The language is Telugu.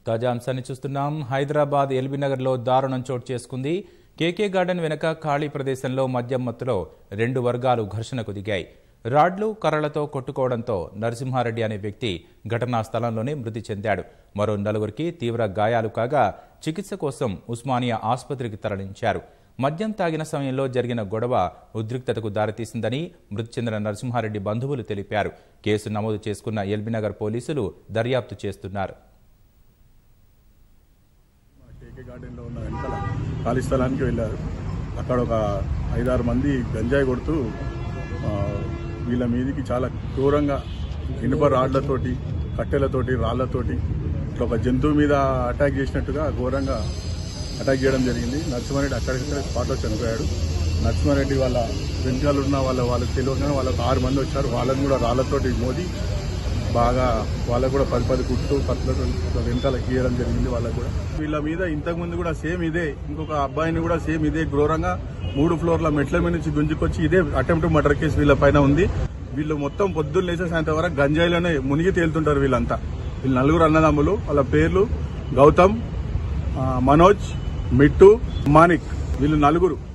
తాజా అంశాన్ని చూస్తున్నాం హైదరాబాద్ ఎల్బీ నగర్లో దారుణం చోటు చేసుకుంది కేకే గార్డెన్ వెనక ఖాళీ ప్రదేశంలో మద్యం మత్తులో రెండు వర్గాలు ఘర్షణకు దిగాయి రాడ్లు కర్రలతో కొట్టుకోవడంతో నరసింహారెడ్డి అనే వ్యక్తి ఘటనా స్థలంలోనే మృతి చెందాడు మరో నలుగురికి తీవ్ర గాయాలు కాగా చికిత్స కోసం ఉస్మానియా ఆసుపత్రికి తరలించారు మద్యం తాగిన సమయంలో జరిగిన గొడవ ఉద్రిక్తతకు దారితీసిందని మృతి చెందిన నరసింహారెడ్డి బంధువులు తెలిపారు కేసు నమోదు చేసుకున్న ఎల్బీనగర్ పోలీసులు దర్యాప్తు చేస్తున్నారు కేకే గార్డెన్లో ఉన్న వెనకాల ఖాళీ స్థలానికి వెళ్ళారు అక్కడ ఒక ఐదారు మంది గంజాయి కొడుతూ ఆ, వీళ్ళ మీదికి చాలా క్రూరంగా ఇనుప రాళ్లతోటి కట్టెలతోటి రాళ్లతోటి ఇట్లా ఒక జంతువు మీద అటాక్ చేసినట్టుగా ఘోరంగా అటాక్ చేయడం జరిగింది నరసింహారెడ్డి అక్కడికక్కడ స్పాట్లో చనిపోయాడు నరసింహారెడ్డి వాళ్ళ వెనకాల ఉన్న వాళ్ళ వాళ్ళకి తెలియగానే వాళ్ళకి ఆరు మంది వచ్చారు వాళ్ళని కూడా రాళ్లతోటి మోది బాగా వాళ్ళకు కూడా పది పది కుట్లు కట్లతో వెనకాల గీయడం జరిగింది వాళ్ళకు కూడా వీళ్ళ మీద ఇంతకు ముందు కూడా సేమ్ ఇదే ఇంకొక అబ్బాయిని కూడా సేమ్ ఇదే ఘోరంగా మూడు ఫ్లోర్ల మెట్ల మీద నుంచి గుంజుకొచ్చి ఇదే అటెంప్ట్ మర్డర్ కేసు వీళ్ళ పైన ఉంది వీళ్ళు మొత్తం పొద్దున్న లేచే సాయంత్రం వరకు గంజాయిలోనే మునిగి తేలుతుంటారు వీళ్ళంతా వీళ్ళు నలుగురు అన్నదమ్ములు వాళ్ళ పేర్లు గౌతమ్ ఆ, మనోజ్ మిట్టు మానిక్ వీళ్ళు నలుగురు